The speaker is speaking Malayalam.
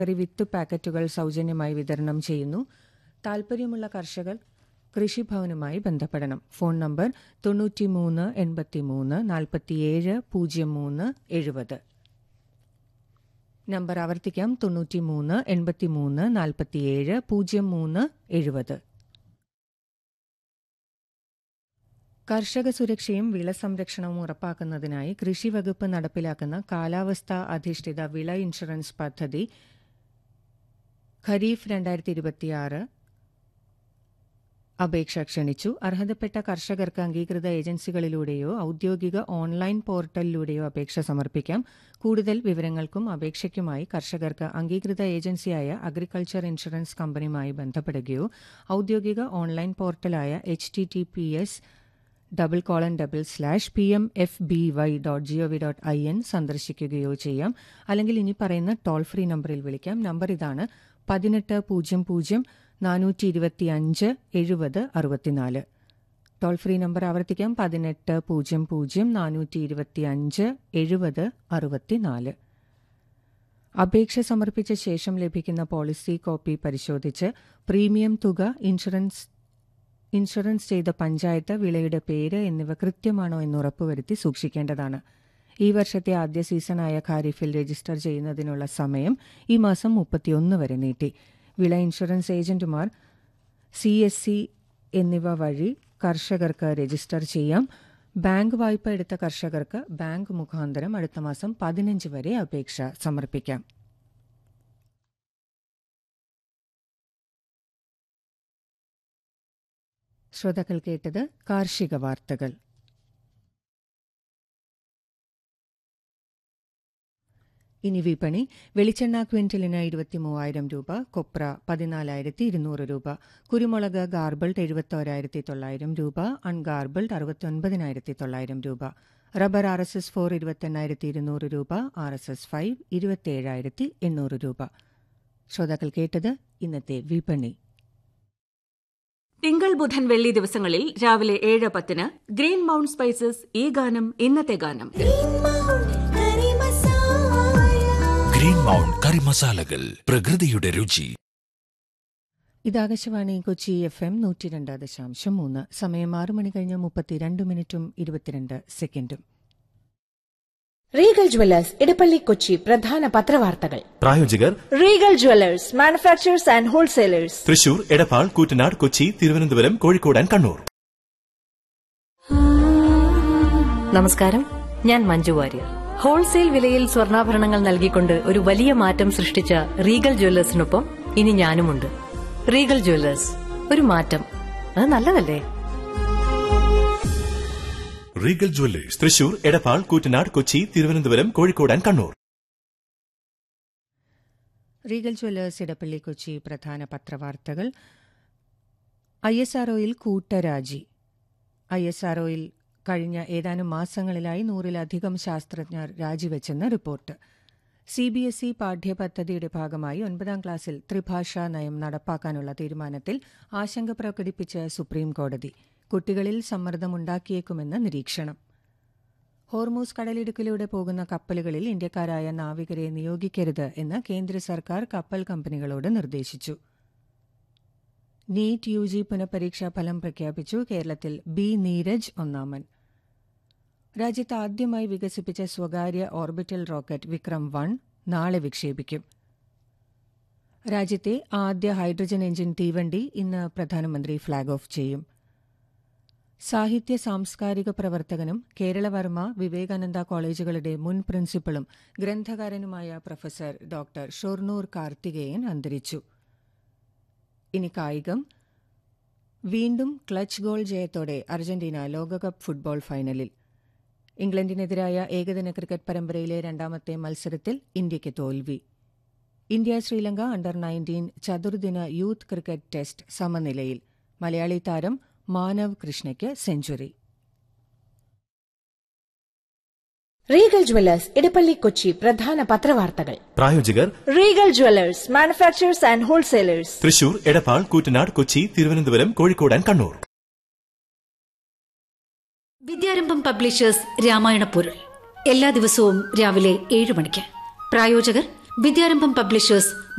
പച്ചക്കറി വിത്ത് പാക്കറ്റുകൾ സൗജന്യമായി വിതരണം ചെയ്യുന്നു താൽപ്പര്യമുള്ള കർഷകർ കൃഷിഭവനുമായി ബന്ധപ്പെടണം ഫോൺ നമ്പർ തൊണ്ണൂറ്റിമൂന്ന് എൺപത്തിമൂന്ന് നാൽപ്പത്തിയേഴ് പൂജ്യം മൂന്ന് എഴുപത് നമ്പർ ആവർത്തിക്കാം തൊണ്ണൂറ്റിമൂന്ന് എൺപത്തിമൂന്ന് നാൽപ്പത്തിയേഴ് പൂജ്യം മൂന്ന് എഴുപത് കർഷക സുരക്ഷയും വിള സംരക്ഷണവും ഉറപ്പാക്കുന്നതിനായി കൃഷി വകുപ്പ് നടപ്പിലാക്കുന്ന കാലാവസ്ഥാ അധിഷ്ഠിത വിള ഇൻഷുറൻസ് പദ്ധതി ഖരീഫ് രണ്ടായിരത്തി ഇരുപത്തിയാറ് അപേക്ഷ ക്ഷണിച്ചു അർഹതപ്പെട്ട കർഷകർക്ക് അംഗീകൃത ഏജൻസികളിലൂടെയോ ഔദ്യോഗിക ഓൺലൈൻ പോർട്ടലിലൂടെയോ അപേക്ഷ സമർപ്പിക്കാം കൂടുതൽ വിവരങ്ങൾക്കും അപേക്ഷയ്ക്കുമായി കർഷകർക്ക് അംഗീകൃത ഏജൻസിയായ അഗ്രികൾച്ചർ ഇൻഷുറൻസ് കമ്പനിയുമായി ബന്ധപ്പെടുകയോ ഔദ്യോഗിക ഓൺലൈൻ പോർട്ടലായ H T T P S double colon double slash P M F B Y dot G O V dot I N സന്ദർശിക്കുകയോ ചെയ്യാം അല്ലെങ്കിൽ ഇനി പറയുന്ന ടോൾ ഫ്രീ നമ്പറിൽ വിളിക്കാം നമ്പർ ഇതാണ് പതിനെട്ട് പൂജ്യം പൂജ്യം നാനൂറ്റി ഇരുപത്തി അഞ്ച് എഴുപത് അറുപത്തിനാല് ടോൾ ഫ്രീ നമ്പർ ആവർത്തിക്കാം പതിനെട്ട് പൂജ്യം പൂജ്യം നാനൂറ്റി ഇരുപത്തി അഞ്ച് എഴുപത് അറുപത്തിനാല് അപേക്ഷ സമർപ്പിച്ച ശേഷം ലഭിക്കുന്ന പോളിസി കോപ്പി പരിശോധിച്ച് പ്രീമിയം തുക ഇൻഷുറൻസ് ഇൻഷുറൻസ് ചെയ്ത പഞ്ചായത്ത് വിളയുടെ പേര് എന്നിവ കൃത്യമാണോ എന്ന് ഉറപ്പുവരുത്തി സൂക്ഷിക്കേണ്ടതാണ് ഈ വർഷത്തെ ആദ്യ സീസണായ ഖാരിഫിൽ രജിസ്റ്റർ ചെയ്യുന്നതിനുള്ള സമയം ഈ മാസം മുപ്പത്തിയൊന്ന് വരെ നീട്ടി വിള ഇൻഷുറൻസ് ഏജന്റുമാർ സി എസ് സി എന്നിവ വഴി കർഷകർക്ക് രജിസ്റ്റർ ചെയ്യാം ബാങ്ക് വായ്പ എടുത്ത കർഷകർക്ക് ബാങ്ക് മുഖാന്തരം അടുത്ത മാസം പതിനഞ്ച് വരെ അപേക്ഷ സമർപ്പിക്കാം ശ്രോതാക്കൾ കേട്ടത് കാർഷിക വാർത്തകൾ ഇനി വിപണി വെളിച്ചെണ്ണ ക്വിന്റലിന് ഇരുപത്തിമൂവായിരം രൂപ കൊപ്ര പതിനാലായിരത്തി ഇരുന്നൂറ് രൂപ കുരുമുളക് ഗാർബിൾഡ് എഴുപത്തോരായിരത്തി തൊള്ളായിരം രൂപ അൺഗാർബിൾഡ് അറുപത്തൊൻപതിനായിരത്തി തൊള്ളായിരം രൂപ rubber R S S four ഇരുപത്തെണ്ണായിരത്തി ഇരുന്നൂറ് രൂപ ആർ എസ് എസ് ഫൈവ് ഇരുപത്തിയേഴായിരത്തി എണ്ണൂറ് രൂപ ശ്രോതാക്കൾ കേട്ടത് ഇന്നത്തെ വിപണി തിങ്കൾ ബുധൻ വെള്ളി ദിവസങ്ങളിൽ രാവിലെ ഏഴ് പത്തിന് ഗ്രീൻ മൗണ്ട് സ്പൈസസ് ഈ ഗാനം ഇന്നത്തെ ഗാനം ഗ്രീൻ മൗണ്ട് കറി മസാലകൾ പ്രകൃതിയുടെ രുചി ഇത് ആകാശവാണി കൊച്ചി എഫ് എം നൂറ്റി രണ്ട് ദശാംശം മൂന്ന് സമയം ആറ് മണി കഴിഞ്ഞ് മുപ്പത്തിരണ്ട് മിനിറ്റും ഇരുപത്തിരണ്ട് സെക്കൻഡും റീഗൽ ജ്വല്ലേഴ്സ് ഇടപ്പള്ളി കൊച്ചി പ്രധാന പത്രവാർത്തകൾ പ്രായോജകർ Regal jewellers manufacturers and wholesalers Thrissur Edappal Koottanad Kochi Thiruvananthapuram Kozhikode and Kannur നമസ്കാരം ഞാൻ മഞ്ജു വാര്യർ ഹോൾസെയിൽ വിലയിൽ സ്വർണ്ണാഭരണങ്ങൾ നൽകിക്കൊണ്ട് ഒരു വലിയ മാറ്റം സൃഷ്ടിച്ച റീഗൽ ജ്വല്ലേഴ്സിനൊപ്പം ഇനി ഞാനുമുണ്ട് റീഗൽ ജ്വല്ലേഴ്സ് ഒരു മാറ്റം അത് നല്ലതല്ലേ Regal jewellers Thrissur Edappal Koottanad Kochi Thiruvananthapuram Kozhikode and Kannur Regal jewellers Edappally Kochi പ്രധാന പത്രവാർത്തകൾ ഐ എസ് ആർഒയിൽ കൂട്ടരാജി ഐ എസ് ആർഒയിൽ കഴിഞ്ഞ ഏതാനും മാസങ്ങളിലായി നൂറിലധികം ശാസ്ത്രജ്ഞർ രാജിവെച്ചെന്ന് report C B S E പാഠ്യപദ്ധതിയുടെ ഭാഗമായി ഒൻപതാം ക്ലാസ്സിൽ ത്രിഭാഷാ നയം നടപ്പാക്കാനുള്ള തീരുമാനത്തിൽ ആശങ്ക പ്രകടിപ്പിച്ച് സുപ്രീം കോടതി കുട്ടികളിൽ സമ്മർദ്ദമുണ്ടാക്കിയേക്കുമെന്ന് നിരീക്ഷണം ഹോർമൂസ് കടലിടുക്കിലൂടെ പോകുന്ന കപ്പലുകളിൽ ഇന്ത്യക്കാരായ നാവികരെ നിയോഗിക്കരുത് എന്ന് കേന്ദ്ര സർക്കാർ കപ്പൽ കമ്പനികളോട് നിർദ്ദേശിച്ചു നീറ്റ് യു ജി പുനഃപരീക്ഷാ ഫലം പ്രഖ്യാപിച്ചു കേരളത്തിൽ ബി നീരജ് ഒന്നാമൻ രാജ്യത്ത് ആദ്യമായി വികസിപ്പിച്ച സ്വകാര്യ ഓർബിറ്റൽ റോക്കറ്റ് വിക്രം വൺ നാളെ വിക്ഷേപിക്കും രാജ്യത്തെ ആദ്യ ഹൈഡ്രജൻ എഞ്ചിൻ തീവണ്ടി ഇന്ന് പ്രധാനമന്ത്രി ഫ്ളാഗ് ഓഫ് ചെയ്യും സാഹിത്യ സാംസ്കാരിക പ്രവർത്തകനും കേരളവർമ്മ വിവേകാനന്ദ കോളേജുകളുടെ മുൻ പ്രിൻസിപ്പളും ഗ്രന്ഥകാരനുമായ പ്രൊഫസർ ഡോക്ടർ ഷൊർണൂർ കാർത്തികേയൻ അന്തരിച്ചു ഇനി കായികം വീണ്ടും ക്ലച്ച് ഗോൾ ജയത്തോടെ അർജന്റീന ലോകകപ്പ് ഫുട്ബോൾ ഫൈനലിൽ ഇംഗ്ലണ്ടിനെതിരായ ഏകദിന ക്രിക്കറ്റ് പരമ്പരയിലെ രണ്ടാമത്തെ മത്സരത്തിൽ ഇന്ത്യയ്ക്ക് തോൽവി ഇന്ത്യ ശ്രീലങ്ക അണ്ടർ നയൻറ്റീൻ ചതുർദിന യൂത്ത് ക്രിക്കറ്റ് ടെസ്റ്റ് സമനിലയിൽ മലയാളി താരം മാനവ് കൃഷ്ണയ്ക്ക് century Regal jewellers Edappally Kochi പ്രധാന പത്രവാർത്തകൾ പ്രായോജകർ Regal jewellers manufacturers and wholesalers Thrissur Edappal Koottanad Kochi Thiruvananthapuram Kozhikode and Kannur Vidyarambham publishers Ramayana പൊരുൾ എല്ലാ ദിവസവും രാവിലെ ഏഴ് മണിക്ക് പ്രായോജകർ വിദ്യാരംഭം പബ്ലിഷേഴ്സ്